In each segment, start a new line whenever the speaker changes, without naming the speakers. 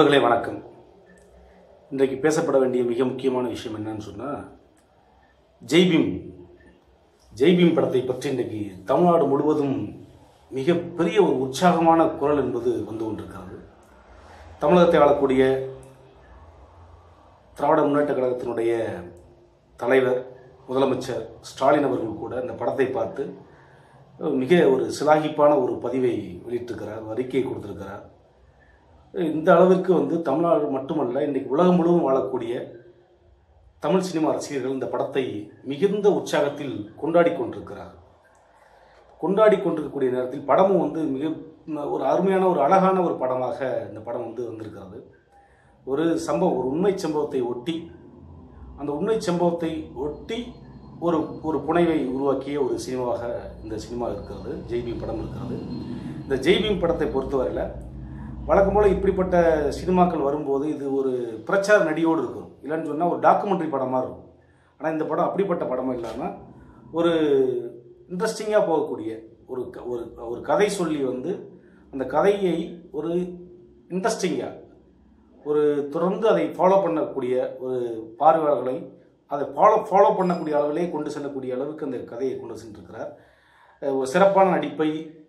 நண்பர்களே வணக்கம் இன்றைக்கு பேசப்பட வேண்டிய மிக முக்கியமான விஷயம் என்னன்னு சொன்னால் ஜெய்பீம் ஜெய்பீம் படத்தை பற்றி இன்றைக்கு தமிழ்நாடு முழுவதும் மிக பெரிய ஒரு உற்சாகமான குரல் என்பது வந்து கொண்டிருக்கிறது தமிழகத்தை ஆளக்கூடிய திராவிட முன்னேற்ற கழகத்தினுடைய தலைவர் முதலமைச்சர் ஸ்டாலின் அவர்கள் கூட இந்த படத்தை பார்த்து மிக ஒரு சிலாகிப்பான ஒரு பதிவை வெளியிட்டிருக்கிறார் ஒரு அறிக்கையை கொடுத்திருக்கிறார் இந்த அளவிற்கு வந்து தமிழ்நாடு மட்டுமல்ல இன்றைக்கு உலகம் முழுவதும் வாழக்கூடிய தமிழ் சினிமா ரசிகர்கள் இந்த படத்தை மிகுந்த உற்சாகத்தில் கொண்டாடி கொண்டிருக்கிறார் கொண்டாடி கொண்டிருக்கக்கூடிய நேரத்தில் படமும் வந்து மிக ஒரு அருமையான ஒரு அழகான ஒரு படமாக இந்த படம் வந்து வந்திருக்கிறது ஒரு சம்பவம் ஒரு உண்மை சம்பவத்தை ஒட்டி அந்த உண்மை சம்பவத்தை ஒட்டி ஒரு ஒரு புனைவை உருவாக்கிய ஒரு சினிமாவாக இந்த சினிமா இருக்கிறது ஜெய்பீம் படம் இருக்கிறது இந்த ஜெய்பீம் படத்தை பொறுத்தவரையில் வழக்கம் போல் இப்படிப்பட்ட சினிமாக்கள் வரும்போது இது ஒரு பிரச்சார நடியோடு இருக்கும் இல்லைன்னு சொன்னால் ஒரு டாக்குமெண்ட்ரி படமாக இருக்கும் ஆனால் இந்த படம் அப்படிப்பட்ட படமும் இல்லாமல் ஒரு இன்ட்ரெஸ்டிங்காக போகக்கூடிய ஒரு க- ஒரு ஒரு கதை சொல்லி வந்து அந்த கதையை ஒரு இன்ட்ரெஸ்டிங்காக ஒரு தொடர்ந்து அதை ஃபாலோ பண்ணக்கூடிய ஒரு பார்வையாளர்களை அதை ஃபாலோ ஃபாலோ பண்ணக்கூடிய அளவிலே கொண்டு செல்லக்கூடிய அளவுக்கு அந்த கதையை கொண்டு சென்றிருக்கிறார் அஹ் ஒரு சிறப்பான நடிப்பை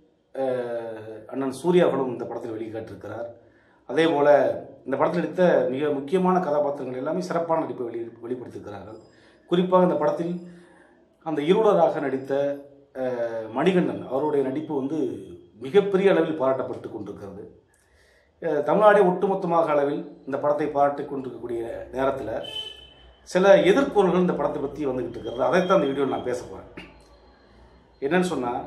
அஹ், அண்ணன் சூர்யா அவர்களும் இந்த படத்தில் வெளிக்காட்டிருக்கிறார் அதே போல் இந்த படத்தில் நடித்த மிக முக்கியமான கதாபாத்திரங்கள் எல்லாமே சிறப்பான நடிப்பை வெளி வெளிப்படுத்தியிருக்கிறார்கள் குறிப்பாக இந்த படத்தில் அந்த இருளராக நடித்த அஹ், மணிகண்டன் அவருடைய நடிப்பு வந்து மிகப்பெரிய அளவில் பாராட்டப்பட்டு கொண்டிருக்கிறது அஹ், தமிழ்நாடே ஒட்டுமொத்தமாக அளவில் இந்த படத்தை பாராட்டி கொண்டிருக்கக்கூடிய நேரத்தில் சில எதிர்ப்புகள் இந்த படத்தை பற்றி வந்துக்கிட்டு இருக்கிறது அதைத்தான் இந்த வீடியோவில் நான் பேச போகிறேன் என்னன்னு சொன்னால்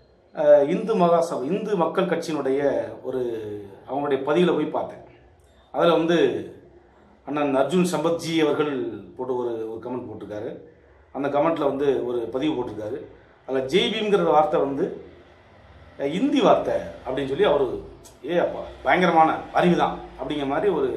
இந்து மகாசபை இந்து மக்கள் கட்சியினுடைய ஒரு அவங்களுடைய பதிவில் போய் பார்த்தேன் அதில் வந்து அண்ணன் அர்ஜுன் சம்பத்ஜி அவர்கள் போட்டு ஒரு ஒரு கமெண்ட் போட்டிருக்காரு அந்த கமெண்ட்டில் வந்து ஒரு பதிவு போட்டிருக்காரு அதில் ஜெய்பீம்ங்கிற வார்த்தை வந்து அஹ், இந்தி வார்த்தை அப்படின்னு சொல்லி அவர் ஏ அப்பா பயங்கரமான அறிவு தான் அப்படிங்கிற மாதிரி ஒரு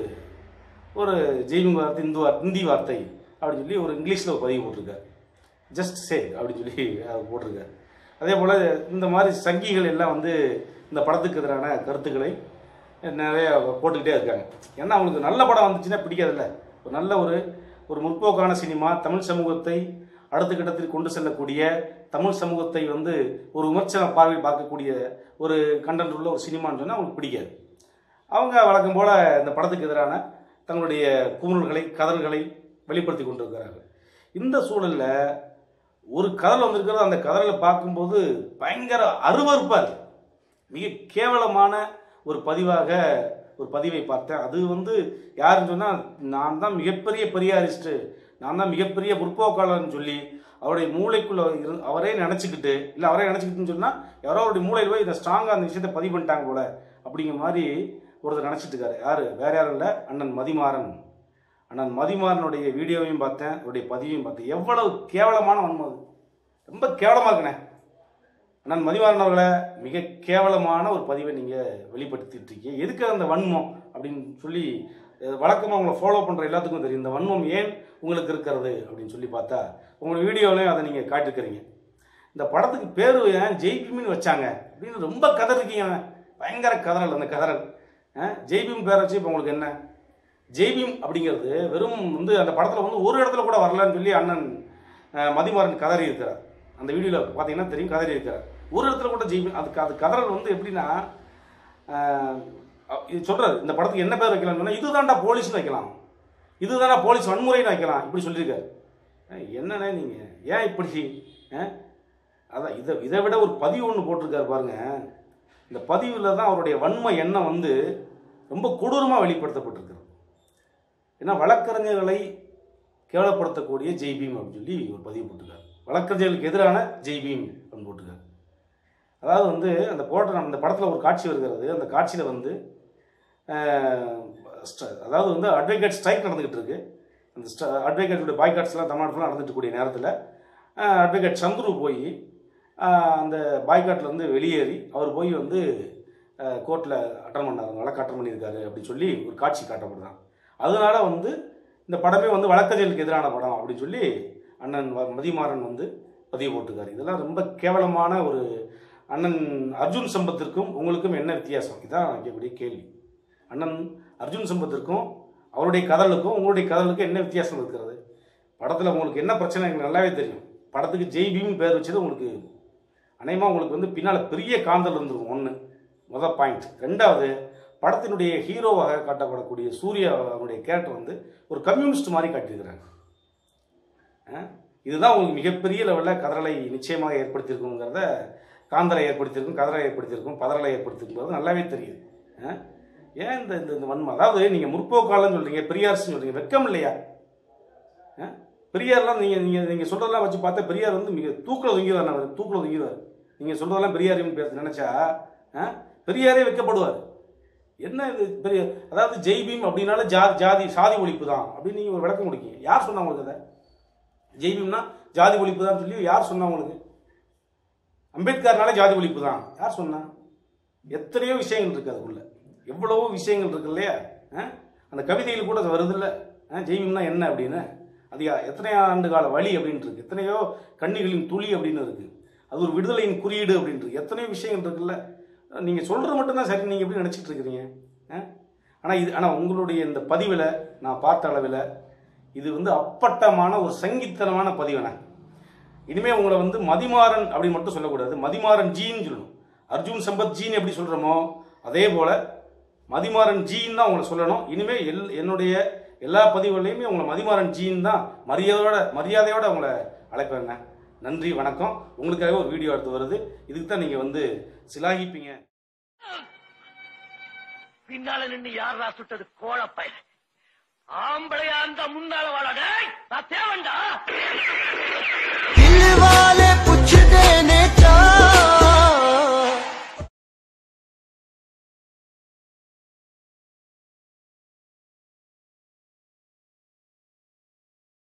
ஒரு ஜெய்பீம் வார்த்தை இந்து வார்த்தை இந்தி வார்த்தை அப்படின்னு சொல்லி ஒரு இங்கிலீஷில் ஒரு பதிவு போட்டிருக்காரு ஜஸ்ட் சே அப்படின்னு சொல்லி அவர் போட்டிருக்காரு அதே போல் இந்த மாதிரி சங்கிகள் எல்லாம் வந்து இந்த படத்துக்கு எதிரான கருத்துக்களை நிறைய போட்டுக்கிட்டே இருக்காங்க ஏன்னா அவங்களுக்கு நல்ல படம் வந்துச்சுன்னா பிடிக்காதுல்ல ஒரு நல்ல ஒரு ஒரு முற்போக்கான சினிமா தமிழ் சமூகத்தை அடுத்த கட்டத்தில் கொண்டு செல்லக்கூடிய தமிழ் சமூகத்தை வந்து ஒரு விமர்சன பார்வையில் பார்க்கக்கூடிய ஒரு கண்டென்ட் உள்ள ஒரு சினிமான்னு சொன்னால் அவங்களுக்கு பிடிக்காது அவங்க வழக்கம் போல் இந்த படத்துக்கு எதிரான தங்களுடைய குமுறல்களை கதல்களை வெளிப்படுத்தி கொண்டிருக்கிறார்கள் இந்த சூழலில் ஒரு கதல் வந்திருக்கிறது அந்த கதலை பார்க்கும்போது பயங்கர அருவருப்பாக இருக்கு மிக கேவலமான ஒரு பதிவாக ஒரு பதிவை பார்த்தேன் அது வந்து யாருன்னு சொன்னால் நான் தான் மிகப்பெரிய பெரியாரிஸ்ட்டு நான் தான் மிகப்பெரிய முற்போக்காளர்னு சொல்லி அவருடைய மூளைக்குள்ள இரு அவரே நினச்சிக்கிட்டு இல்லை அவரே நினச்சிக்கிட்டுன்னு சொன்னால் யாரோ அவருடைய மூளையில் போய் இந்த ஸ்ட்ராங்காக அந்த விஷயத்தை பதிவு பண்ணிட்டாங்க போல அப்படிங்கிற மாதிரி ஒருத்தர் நினச்சிட்டு இருக்காரு யார் வேற யாரும் இல்லை அண்ணன் மதிமாறன் அண்ணன் மதிமாறனுடைய வீடியோவையும் பார்த்தேன் அவருடைய பதிவையும் பார்த்தேன் எவ்வளவு கேவலமான வன்மம் அது ரொம்ப கேவலமாக இருக்குண்ணே அண்ணன் மதிவாரன் அவர்களை மிக கேவலமான ஒரு பதிவை நீங்கள் வெளிப்படுத்திட்டு இருக்கீங்க எதுக்கு அந்த வன்மம் அப்படின்னு சொல்லி வழக்கமாக உங்களை ஃபாலோ பண்ணுற எல்லாத்துக்கும் தெரியும் இந்த வன்மம் ஏன் உங்களுக்கு இருக்கிறது அப்படின்னு சொல்லி பார்த்தா உங்களோட வீடியோவிலையும் அதை நீங்கள் காட்டிருக்கிறீங்க இந்த படத்துக்கு பேர் ஏன் ஜெய்பீம்னு வச்சாங்க அப்படின்னு ரொம்ப கதறிருக்கீங்க பயங்கர கதறல் அந்த கதறல் அஹ், ஜெய்பீம் பேரை வச்சு இப்போ உங்களுக்கு என்ன ஜெய்பீம் அப்படிங்கிறது வெறும் வந்து அந்த படத்தில் வந்து ஒரு இடத்துல கூட வரலன்னு சொல்லி அண்ணன் அஹ், மதிமாறன் கதறி இருக்கிறார் அந்த வீடியோவில் பார்த்தீங்கன்னா தெரியும் கதறி இருக்கிறார் ஒரு இடத்துல கூட ஜெய்பீம் அதுக்கு அது கதறல் வந்து எப்படின்னா அஹ், இது சொல்கிறாரு இந்த படத்துக்கு என்ன பேர் வைக்கலாம்னு சொன்னால் இதுதான்டா போலீஸ்னு வைக்கலாம் இதுதான்டா போலீஸ் வன்முறைன்னு வைக்கலாம் இப்படி சொல்லியிருக்காரு அஹ், என்னண்ணே நீங்கள் ஏன் இப்படி அஹ்? அதான் இதை இதை விட ஒரு பதிவு ஒன்று போட்டிருக்காரு பாருங்க இந்த பதிவில் தான் அவருடைய வன்ம எண்ணம் வந்து ரொம்ப கொடூரமாக வெளிப்படுத்தப்பட்டிருக்கிறது ஏன்னா வழக்கறிஞர்களை கேவலப்படுத்தக்கூடிய ஜெய்பீம் அப்படின்னு சொல்லி ஒரு பதிவு போட்டிருக்காரு வழக்கறிஞர்களுக்கு எதிரான ஜெய்பீம் அப்படின்னு போட்டிருக்காரு அதாவது வந்து அந்த போட்ட அந்த படத்தில் ஒரு காட்சி வருகிறது அந்த காட்சியில் வந்து அஹ், ஸ்ட- அதாவது வந்து அட்வொகேட் ஸ்ட்ரைக் நடந்துக்கிட்டு இருக்கு அந்த அட்வொகேட்டுடைய பாய்காட்ஸ்லாம் தமிழ்நாடு ஃபுல்லாக நடந்துட்டு கூடிய நேரத்தில் அட்வொகேட் சந்துரு போய் அஹ், அந்த பாய்காட்டில் வந்து வெளியேறி அவர் போய் வந்து கோர்ட்டில் அட்டன் பண்ணார் வழக்கு அட்டன் பண்ணியிருக்காரு அப்படின்னு சொல்லி ஒரு காட்சி காட்டப்படுறான் அதனால வந்து இந்த படமே வந்து வழக்கறிஞர்களுக்கு எதிரான படம் அப்படின்னு சொல்லி அண்ணன் வ- மதிமாறன் வந்து பதிவு போட்டிருக்காரு இதெல்லாம் ரொம்ப கேவலமான ஒரு அண்ணன் அர்ஜுன் சம்பத்திற்கும் உங்களுக்கும் என்ன வித்தியாசம் இதான் கேட்கக்கூடிய கேள்வி அண்ணன் அர்ஜுன் சம்பத்திற்கும் அவருடைய கதலுக்கும் உங்களுடைய கதலுக்கும் என்ன வித்தியாசம் இருக்கிறது படத்தில் உங்களுக்கு என்ன பிரச்சனை எனக்கு நல்லாவே தெரியும் படத்துக்கு ஜெய் பீம் பேர் வச்சது உங்களுக்கு அநேகமாக உங்களுக்கு வந்து பின்னால் பெரிய காந்தல் இருந்திருக்கும் ஒன்று முதல் பாயிண்ட் ரெண்டாவது படத்தினுடைய ஹீரோவாக காட்டப்படக்கூடிய சூர்யா அவருடைய கேரக்டர் வந்து ஒரு கம்யூனிஸ்ட் மாதிரி காட்டியிருக்கிறாங்க ஆ? இதுதான் உங்களுக்கு மிகப்பெரிய லெவலில் கதறலை நிச்சயமாக ஏற்படுத்தியிருக்குங்கிறத காந்தலை ஏற்படுத்தியிருக்கும் கதறலை ஏற்படுத்தியிருக்கும் பதறலை ஏற்படுத்தியிருக்குங்கிறது நல்லாவே தெரியுது ஆ? ஏன் இந்த இந்த இந்த வன்மை அதாவது நீங்கள் முற்போக்காலன்னு சொல்கிறீங்க பெரியார்ஸ்னு சொல்கிறீங்க வெக்கம் இல்லையா ஆ? பெரியார்லாம் நீங்கள் நீங்கள் நீங்கள் சொல்கிறதெல்லாம் வச்சு பார்த்தா பெரியார் வந்து மிக தூக்கில் தொங்கிடுவார் நான் தூக்கில் தொங்கிடுவார் நீங்கள் சொல்கிறதெல்லாம் பெரியாரையும் பேச நினச்சா ஆ? பெரியாரே வைக்கப்படுவார் என்ன இது பெரிய அதாவது ஜெய்பீம் அப்படின்னால ஜா ஜாதி சாதி ஒழிப்பு தான் அப்படின்னு நீங்கள் ஒரு விளக்கம் கொடுக்கீங்க யார் சொன்னா உங்களுக்கு அதை ஜெய்பீம்னா ஜாதி ஒழிப்பு தான் சொல்லி யார் சொன்னா உங்களுக்கு அம்பேத்கர்னால ஜாதி ஒழிப்பு தான் யார் சொன்னா எத்தனையோ விஷயங்கள் இருக்கு அதுக்குள்ள எவ்வளவோ விஷயங்கள் இருக்கு இல்லையா ஆ? அந்த கவிதையில் கூட அது வருது இல்லை ஜெய்பீம்னா என்ன அப்படின்னு அது யா- எத்தனை ஆண்டு கால வழி அப்படின்ட்டு இருக்கு எத்தனையோ கண்ணிகளின் துளி அப்படின்னு இருக்கு அது ஒரு விடுதலையின் குறியீடு அப்படின்ட்டு இருக்கு எத்தனையோ விஷயங்கள் இருக்குல்ல நீங்க சொல்றது மட்டும்தான் சரி நீங்க எப்படி நினைச்சிட்டு இருக்கிறீங்க ஆ? ஆனா இது ஆனா உங்களுடைய இந்த பதிவில் நான் பார்த்த அளவில் இது வந்து அப்பட்டமான ஒரு சங்கித்தனமான பதிவுண்ணே இனிமே உங்களை வந்து மதிமாறன் அப்படின்னு மட்டும் சொல்லக்கூடாது மதிமாறன் ஜீன்னு சொல்லணும் அர்ஜுன் சம்பத் ஜீன் எப்படி சொல்றோமோ அதே போல மதிமாறன் ஜீன் தான் உங்களை சொல்லணும் இனிமே எல் என்னுடைய எல்லா பதிவுகளையுமே உங்களை மதிமாறன் ஜீன் தான் மரியாதையோட மரியாதையோட உங்களை அழைப்பேங்க நன்றி வணக்கம் உங்களுக்காக ஒரு வீடியோ எடுத்து வருது இதுக்கு தான் நீங்க வந்து சிலாகிப்பீங்க
பின்னால நின்னு யாரா சுட்டது கோழப்பய ஆம்பளையா அந்த முன்னால வாழ டேய் நான் தேவன்டா
दिल वाले पूछते ने